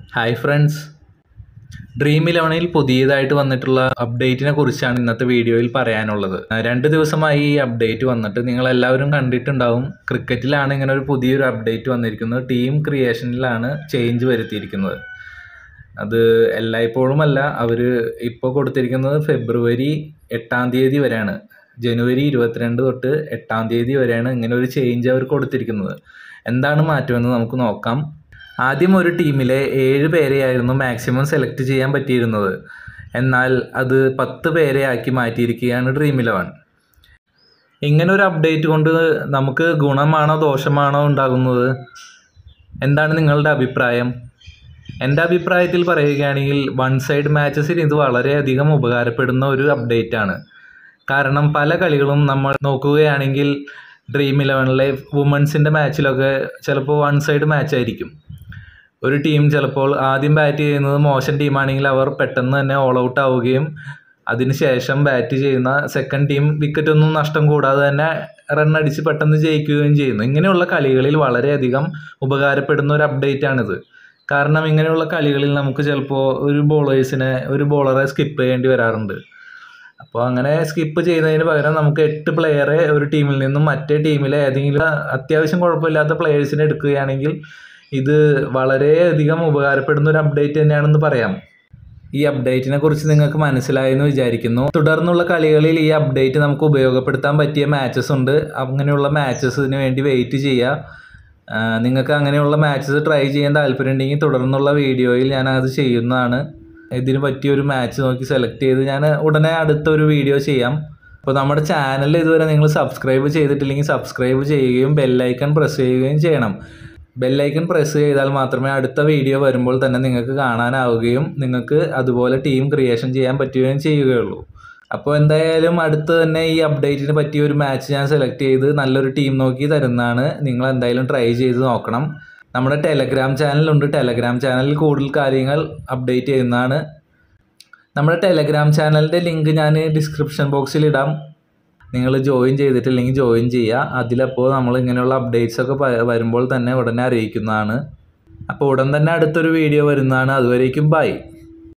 hi friends dream ഇലവനിൽ പുതിയതായിട്ട് വന്നിട്ടുള്ള അപ്ഡേറ്റിനെ കുറിച്ചാണ് ഇന്നത്തെ വീഡിയോയിൽ പറയാനുള്ളത് ആ, രണ്ട് ദിവസമായി ഈ അപ്ഡേറ്റ് വന്നിട്ട് നിങ്ങൾ എല്ലാവരും കണ്ടിട്ടുണ്ടാവും ക്രിക്കറ്റിലാണ് ഇങ്ങനെ ഒരു പുതിയൊരു അപ്ഡേറ്റ് വന്നിരിക്കുന്നത് ടീം ക്രിയേഷനിലാണ് ചേഞ്ച് വരുത്തിയിരിക്കുന്നത് അത് എല്ലായ്പ്പോഴും അല്ല അവർ ഇപ്പോൾ കൊടുത്തിരിക്കുന്നത് ഫെബ്രുവരി എട്ടാം തീയതി വരെയാണ് ജനുവരി ഇരുപത്തിരണ്ട് തൊട്ട് എട്ടാം തീയതി വരെയാണ് ഇങ്ങനെ ഒരു ചേഞ്ച് അവർ കൊടുത്തിരിക്കുന്നത് എന്താണ് മാറ്റമെന്ന് നമുക്ക് നോക്കാം ആദ്യം ഒരു ടീമിലെ ഏഴ് പേരെയായിരുന്നു മാക്സിമം സെലക്ട് ചെയ്യാൻ പറ്റിയിരുന്നത് എന്നാൽ അത് പത്ത് പേരെ ആക്കി മാറ്റിയിരിക്കുകയാണ് ഡ്രീം ഇലവൻ ഇങ്ങനെ ഒരു അപ്ഡേറ്റ് കൊണ്ട് നമുക്ക് ഗുണമാണോ ദോഷമാണോ ഉണ്ടാകുന്നത് എന്താണ് നിങ്ങളുടെ അഭിപ്രായം എൻ്റെ അഭിപ്രായത്തിൽ പറയുകയാണെങ്കിൽ വൺ സൈഡ് മാച്ചസിന് ഇത് വളരെയധികം ഉപകാരപ്പെടുന്ന ഒരു അപ്ഡേറ്റ് ആണ് കാരണം പല കളികളും നമ്മൾ നോക്കുകയാണെങ്കിൽ ഡ്രീം ഇലവനിലെ വുമൻസിൻ്റെ മാച്ചിലൊക്കെ ചിലപ്പോൾ വൺ സൈഡ് മാച്ച് ആയിരിക്കും ഒരു ടീം ചിലപ്പോൾ ആദ്യം ബാറ്റ് ചെയ്യുന്നത് മോശം ടീമാണെങ്കിൽ അവർ പെട്ടെന്ന് തന്നെ ഓൾ ഔട്ട് ആവുകയും അതിനുശേഷം ബാറ്റ് ചെയ്യുന്ന സെക്കൻഡ് ടീം വിക്കറ്റ് ഒന്നും നഷ്ടം കൂടാതെ തന്നെ റൺ അടിച്ച് പെട്ടെന്ന് ജയിക്കുകയും ചെയ്യുന്നു ഇങ്ങനെയുള്ള കളികളിൽ വളരെയധികം ഉപകാരപ്പെടുന്ന ഒരു അപ്ഡേറ്റ് ആണിത് കാരണം ഇങ്ങനെയുള്ള കളികളിൽ നമുക്ക് ചിലപ്പോൾ ഒരു ബോളേഴ്സിനെ ഒരു ബോളറെ സ്കിപ്പ് ചെയ്യേണ്ടി വരാറുണ്ട് അപ്പോൾ അങ്ങനെ സ്കിപ്പ് ചെയ്യുന്നതിന് പകരം നമുക്ക് എട്ട് പ്ലെയറെ ഒരു ടീമിൽ നിന്നും മറ്റേ ടീമിലെ ഏതെങ്കിലും അത്യാവശ്യം കുഴപ്പമില്ലാത്ത പ്ലെയേഴ്സിനെ എടുക്കുകയാണെങ്കിൽ ഇത് വളരെയധികം ഉപകാരപ്പെടുന്ന ഒരു അപ്ഡേറ്റ് തന്നെയാണെന്ന് പറയാം ഈ അപ്ഡേറ്റിനെ കുറിച്ച് നിങ്ങൾക്ക് മനസ്സിലായെന്ന് വിചാരിക്കുന്നു തുടർന്നുള്ള കളികളിൽ ഈ അപ്ഡേറ്റ് നമുക്ക് ഉപയോഗപ്പെടുത്താൻ പറ്റിയ മാച്ചസ് ഉണ്ട് അങ്ങനെയുള്ള മാച്ചസിന് വേണ്ടി വെയിറ്റ് ചെയ്യുക ആ, നിങ്ങൾക്ക് അങ്ങനെയുള്ള മാച്ചസ് ട്രൈ ചെയ്യാൻ താല്പര്യമുണ്ടെങ്കിൽ തുടർന്നുള്ള വീഡിയോയിൽ ഞാൻ അത് ചെയ്യുന്നതാണ് ഇതിന് പറ്റിയ ഒരു മാച്ച് നോക്കി സെലക്ട് ചെയ്ത് ഞാൻ ഉടനെ അടുത്ത ഒരു വീഡിയോ ചെയ്യാം അപ്പോൾ നമ്മുടെ ചാനൽ ഇതുവരെ നിങ്ങൾ സബ്സ്ക്രൈബ് ചെയ്തിട്ടില്ലെങ്കിൽ സബ്സ്ക്രൈബ് ചെയ്യുകയും ബെല്ലൈക്കൺ പ്രസ് ചെയ്യുകയും ചെയ്യണം ബെല്ലൈക്കൺ പ്രസ് ചെയ്താൽ മാത്രമേ അടുത്ത വീഡിയോ വരുമ്പോൾ തന്നെ നിങ്ങൾക്ക് കാണാനാവുകയും നിങ്ങൾക്ക് അതുപോലെ ടീം ക്രിയേഷൻ ചെയ്യാൻ പറ്റുകയും ചെയ്യുകയുള്ളൂ അപ്പോൾ എന്തായാലും അടുത്ത് തന്നെ ഈ അപ്ഡേറ്റിന് പറ്റിയ ഒരു മാച്ച് ഞാൻ സെലക്ട് ചെയ്ത് നല്ലൊരു ടീം നോക്കി തരുന്നതാണ് നിങ്ങൾ എന്തായാലും ട്രൈ ചെയ്ത് നോക്കണം നമ്മുടെ ടെലഗ്രാം ചാനലുണ്ട് ടെലഗ്രാം ചാനലിൽ കൂടുതൽ കാര്യങ്ങൾ അപ്ഡേറ്റ് ചെയ്യുന്നതാണ് നമ്മുടെ ടെലഗ്രാം ചാനലിൻ്റെ ലിങ്ക് ഞാൻ ഡിസ്ക്രിപ്ഷൻ ബോക്സിൽ ഇടാം നിങ്ങൾ ജോയിൻ ചെയ്തിട്ടില്ലെങ്കിൽ ജോയിൻ ചെയ്യുക അതിലപ്പോൾ നമ്മൾ ഇങ്ങനെയുള്ള അപ്ഡേറ്റ്സ് ഒക്കെ പ- വരുമ്പോൾ തന്നെ ഉടനെ അറിയിക്കുന്നതാണ് അപ്പോൾ ഉടൻ തന്നെ അടുത്തൊരു വീഡിയോ വരുന്നതാണ് അതുവരേക്കും ബൈ